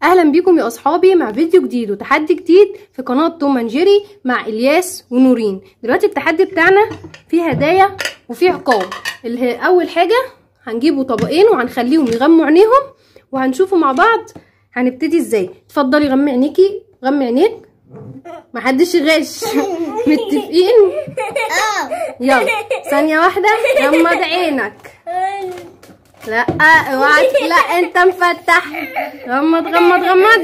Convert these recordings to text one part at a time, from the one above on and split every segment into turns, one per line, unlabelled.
اهلا بيكم يا اصحابي مع فيديو جديد وتحدي جديد في قناه توم اند جيري مع الياس ونورين دلوقتي التحدي بتاعنا فيه هدايا وفيه عقاب اللي هي اول حاجه هنجيبوا طبقين وهنخليهم يغموا عينيهم وهنشوفوا مع بعض هنبتدي ازاي اتفضلي غمي عينيكي غمي عينيك محدش يغش متفقين يلا ثانيه واحده غمض عينك لا اوعى لا انت مفتح غمض غمض غمض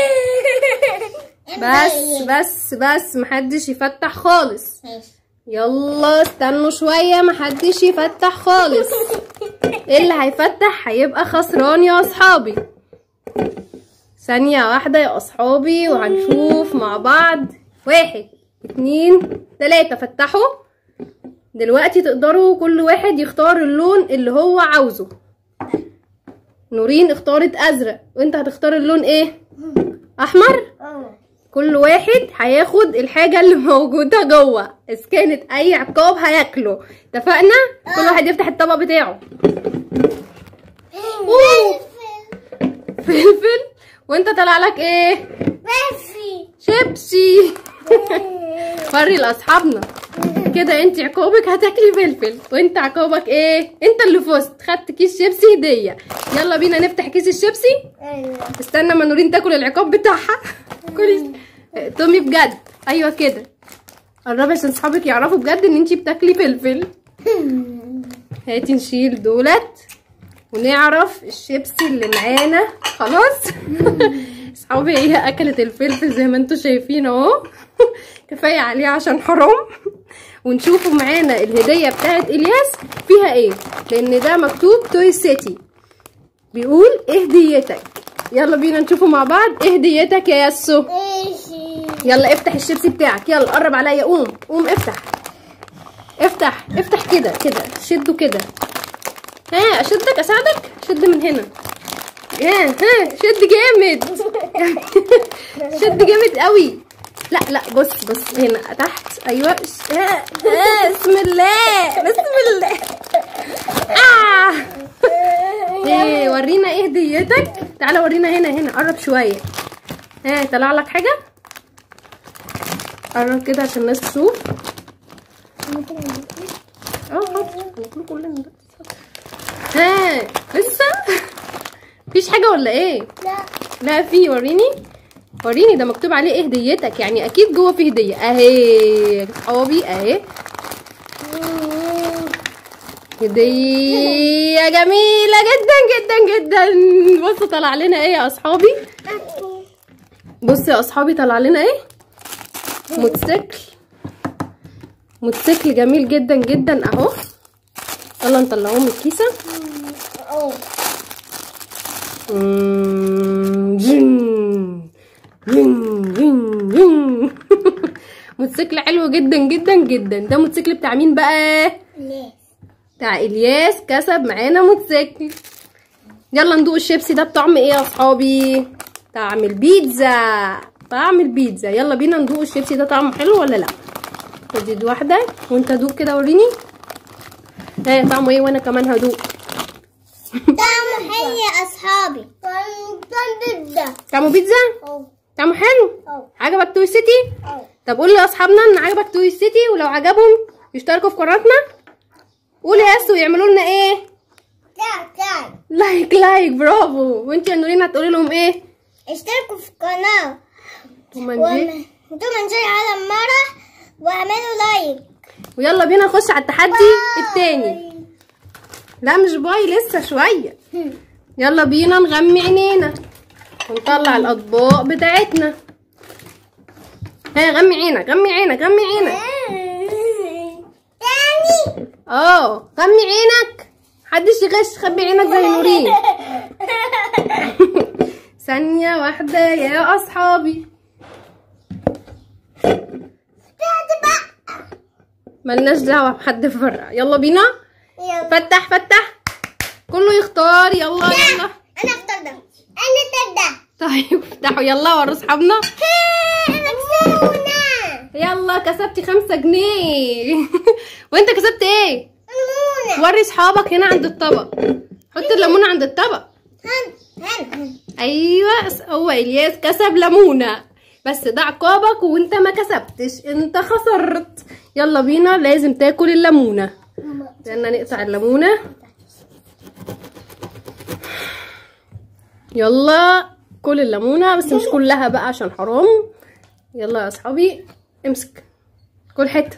بس بس بس محدش يفتح خالص يلا استنوا شوية محدش يفتح خالص اللي هيفتح هيبقى خسران يا اصحابي ثانية واحدة يا اصحابي وهنشوف مع بعض واحد اتنين تلاتة فتحوا دلوقتي تقدروا كل واحد يختار اللون اللي هو عاوزه نورين اختارت ازرق وانت هتختار اللون ايه احمر كل واحد هياخد الحاجه اللي موجوده جوه اذا كانت اي عقاب هياكله اتفقنا كل واحد يفتح الطبق بتاعه أوه. فلفل وانت طلع لك ايه شيبسي وري لاصحابنا كده انت عقابك هتاكلي فلفل وانت عقابك ايه انت اللي فزت خدت كيس شيبسي هديه يلا بينا نفتح كيس الشيبسي استنى ما نورين تاكل العقاب بتاعها كلي تومي بجد ايوه كده قربي عشان صحابك يعرفوا بجد ان انت بتاكلي فلفل هاتي نشيل دولت ونعرف الشيبسي اللي معانا خلاص صحابي هي اكلت الفلفل زي ما انتوا شايفين اهو كفايه عليه عشان حرام ونشوفوا معانا الهديه بتاعت الياس فيها ايه لان ده مكتوب توي سيتي بيقول ايه هديتك يلا بينا نشوفوا مع بعض ايه هديتك يا ياسو يلا افتح الشيبسي بتاعك يلا قرب عليا قوم قوم افتح افتح افتح كده كده شده كده ها اشدك اساعدك شد من هنا ها ها شد جامد شد جامد قوي لا لا بص بص هنا تحت ايوه ها ها بسم الله بسم الله اه ايه ورينا ايه هديتك تعالى ورينا هنا هنا قرب شويه ها طلع لك حاجه قرب كده عشان الناس تشوف اه حاضر كلنا ها لسه مفيش حاجه ولا ايه
لا
لا في وريني وريني ده مكتوب عليه ايه هديتك يعني اكيد جوه فيه هديه اهي صحابي اهي هديه جميله جدا جدا جدا بصوا طلع لنا ايه يا اصحابي بصوا يا اصحابي طلع لنا ايه موتوسيكل موتوسيكل جميل جدا جدا اهو يلا نطلعوه من الكيسه مم، جن جن جن جن موتوسيكل حلو جدا جدا جدا ده موتوسيكل بتاع مين بقى
ليه
بتاع الياس كسب معانا موتوسيكل يلا ندوق الشيبسي ده بطعم ايه يا اصحابي طعم البيتزا طعم البيتزا يلا بينا ندوق الشيبسي ده طعمه حلو ولا لا خدي دي واحده وانت دوق كده وريني ها طعمه ايه وانا كمان هدوق
طعمه حلو يا اصحابي طعم جدا
طعمه بيتزا طعمه حلو
أو.
عجبك توي سيتي
أو.
طب قول لاصحابنا ان عجبك توي سيتي ولو عجبهم يشتركوا في قناتنا قول يا اسو يعملوا لنا ايه
لا لا
لايك لايك برافو وانت يا نورين هتقولي لهم ايه
اشتركوا في القناة
ومنجي
وانتوا منزلوا على المرة واعملوا لايك
ويلا بينا نخش على التحدي التاني لا مش باي لسه شويه يلا بينا نغمي عينينا ونطلع الاطباق بتاعتنا ها غمي عينك غمي عينك غمي عينك
تاني
اه غمي عينك محدش يغش خبي عينك زي نورين ثانية واحدة يا أصحابي
بعد بقى
ملناش دعوة بحد فرع يلا بينا
يلا
فتح فتح كله يختار يلا يلا
انا اختار ده انا اختار ده
طيب افتحوا يلا وروا اصحابنا
مكسونة
يلا كسبتي خمسة جنيه وانت كسبت ايه
ليمونة
وري اصحابك هنا عند الطبق حط الليمونة عند الطبق
هن هنا
ايوه هو الياس كسب ليمونه بس ده عقابك وانت ما كسبتش انت خسرت يلا بينا لازم تاكل الليمونه استنى نقطع الليمونه يلا كل الليمونه بس مش كلها بقى عشان حرام يلا يا اصحابي امسك كل حته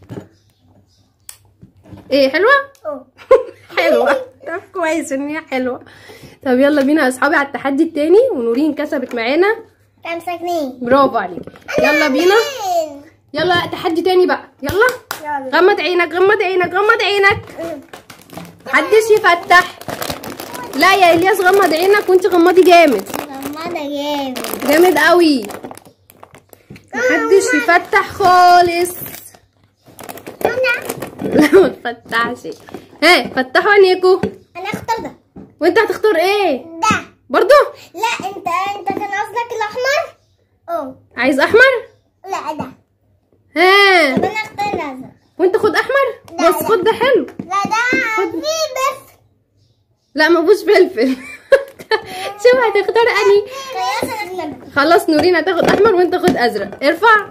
ايه حلوه
أوه.
حلوه طب كويس ان هي حلوه طب يلا بينا يا اصحابي على التحدي التاني ونورين كسبت معانا
خمسة جنيه
برافو عليك يلا بينا يلا تحدي تاني بقى يلا
يلا
غمض عينك غمض عينك غمض عينك محدش يفتح لا يا الياس غمض عينك وانت غمضي جامد
غمضة جامد
جامد قوي محدش يفتح خالص
أنا
لا ما تفتحش ها فتحوا عينيكوا
أنا أختار ده
وانت هتختار ايه
ده
برضو
لا أنت أنت كان قصدك الأحمر أوه
عايز احمر
لا ده
ها
طب أنا أختار الأزرق
وانت خد احمر
لا،
بس
لا.
خد ده حلو
لا ده في بس
لا ما فيهوش فلفل شوف هتختار اني
قياس الأجنبي
خلاص نورين هتاخد احمر وانت خد ازرق ارفع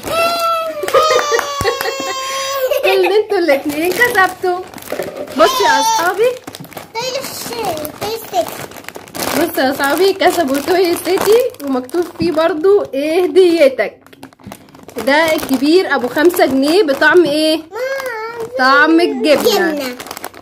كل انتوا الاتنين كسبتوا بصوا يا اصحابي
طيب الشيء طيب ستيك
بصوا يا اصحابي كسبوا توي سيتي ومكتوب فيه برضو ايه هديتك ده الكبير ابو خمسة جنيه بطعم ايه طعم الجبنة
جبنة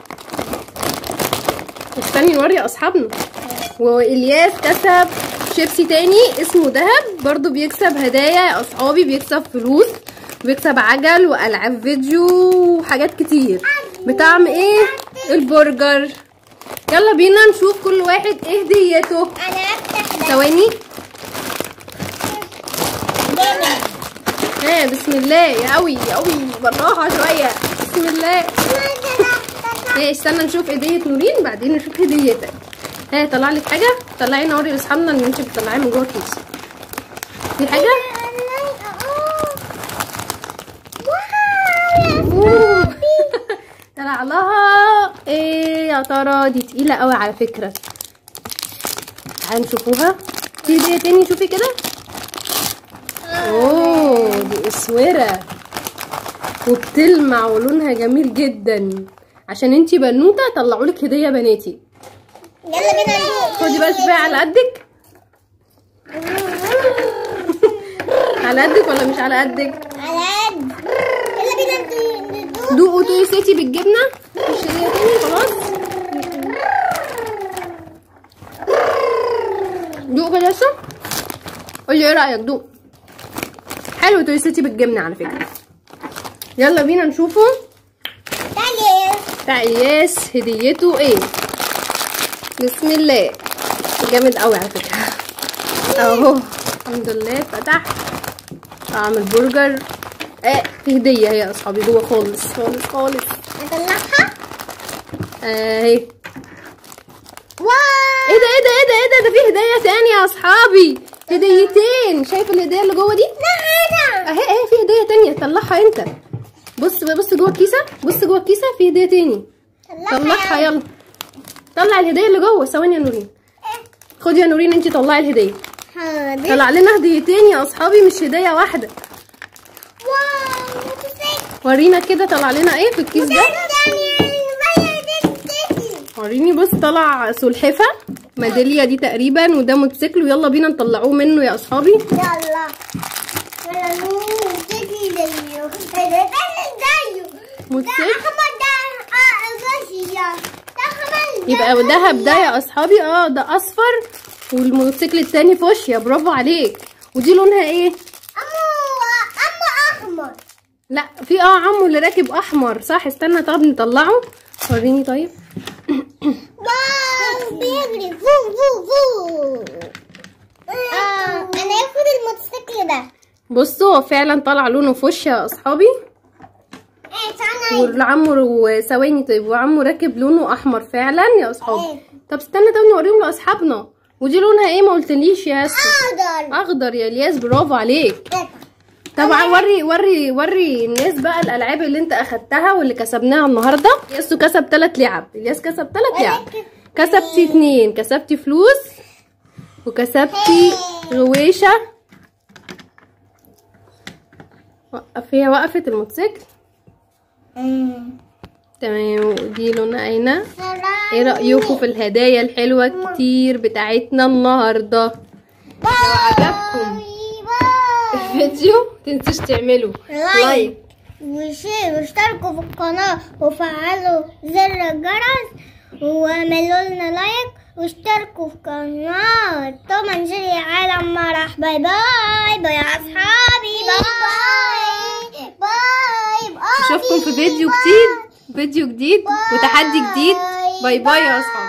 استني نوري اصحابنا والياس كسب شيبسي تاني اسمه دهب برضو بيكسب هدايا يا اصحابي بيكسب فلوس بيكسب عجل والعاب فيديو وحاجات كتير بطعم ايه البرجر يلا بينا نشوف كل واحد ايه هديته
أنا أفتح ده
ثواني
جبنة
ها بسم الله يا قوي يا قوي بالراحه شويه بسم الله ايه استنى نشوف هديه نورين بعدين نشوف هديتك ها طلع لك حاجه طلعي نوري لاصحابنا ان انت بتطلعي من جوه كيس في حاجه أوه. طلع لها ايه يا ترى دي تقيله قوي على فكره تعالوا نشوفوها في هديه تاني شوفي كده اوه دي اسوره وبتلمع ولونها جميل جدا عشان انتي بنوته طلعوا لك هديه بناتي
يلا بينا ندوق
خدي بقى شوفيها على قدك على قدك ولا مش على قدك
على قد يلا بينا ندوق- ندوق
دوقوا توي سيتي بالجبنه مش هديه تاني خلاص دوق كده لسه قولي ايه رايك دوق حلو توي سيتي بالجبنه على فكره يلا بينا نشوفه
تعالي
بتاع الياس هديته ايه بسم الله جامد قوي على فكره اهو الحمد لله فتح طعم البرجر اه في هديه اهي يا اصحابي جوه خالص خالص خالص
اطلعها
اهي
واو
ايه ده ايه ده ايه ده ايه ده ده في هديه تاني يا اصحابي هديتين شايف الهديه اللي جوه دي
لا انا
اهي اهي في هديه تانية طلعها انت بص بص جوه الكيسه بص جوه الكيسه في هديه تاني طلعها يلا طلع الهديه اللي جوه ثواني يا نورين خدي يا نورين انت طلعي الهديه
حاضر
طلع لنا هديتين يا اصحابي مش هديه واحده
واو موتوسيكل
ورينا كده طلع لنا ايه في الكيس ده وريني بص طلع سلحفه ميداليه دي تقريبا وده موتوسيكل ويلا بينا نطلعوه منه يا اصحابي
يلا يلا موتوسيكل زيه ده زيه
موتوسيكل
احمد ده اه غشي ده احمد
يبقى دهب ده يا اصحابي اه ده اصفر والموتوسيكل التاني فوشيا برافو عليك ودي لونها ايه
امو امو احمر
لا في اه عمو اللي راكب احمر صح استنى طب نطلعه وريني طيب
واو بيجري فو فو فو اه انا اخد الموتوسيكل ده
بصوا هو فعلا طلع لونه فوشيا يا اصحابي
ايه تعالى
والعمو وثواني طيب وعمو راكب لونه احمر فعلا يا اصحابي
إيه.
طب استنى طب نوريهم لاصحابنا ودي لونها ايه ما قلتليش يا ياسر
حاضر
اخضر يا الياس برافو عليك
ده.
طبعا وري وري وري الناس بقى الالعاب اللي انت اخدتها واللي كسبناها النهارده ياسو كسب ثلاث لعب الياس كسب ثلاث لعب
ولكن-
كسبتي اتنين كسبتي فلوس وكسبتي غويشة وقفيها وقفت الموتوسيكل تمام ودي لونها اينا ايه رأيكم في الهدايا الحلوة كتير بتاعتنا النهاردة لو عجبكم الفيديو متنسوش تعملوا لايك
وشير واشتركوا في القناة وفعلوا زر الجرس واعملوا لنا لايك واشتركوا في قناة توم اند جيري عالم مرح باي باي باي يا اصحابي باي باي باي
اشوفكم في فيديو جديد فيديو جديد وتحدي جديد باي باي يا اصحابي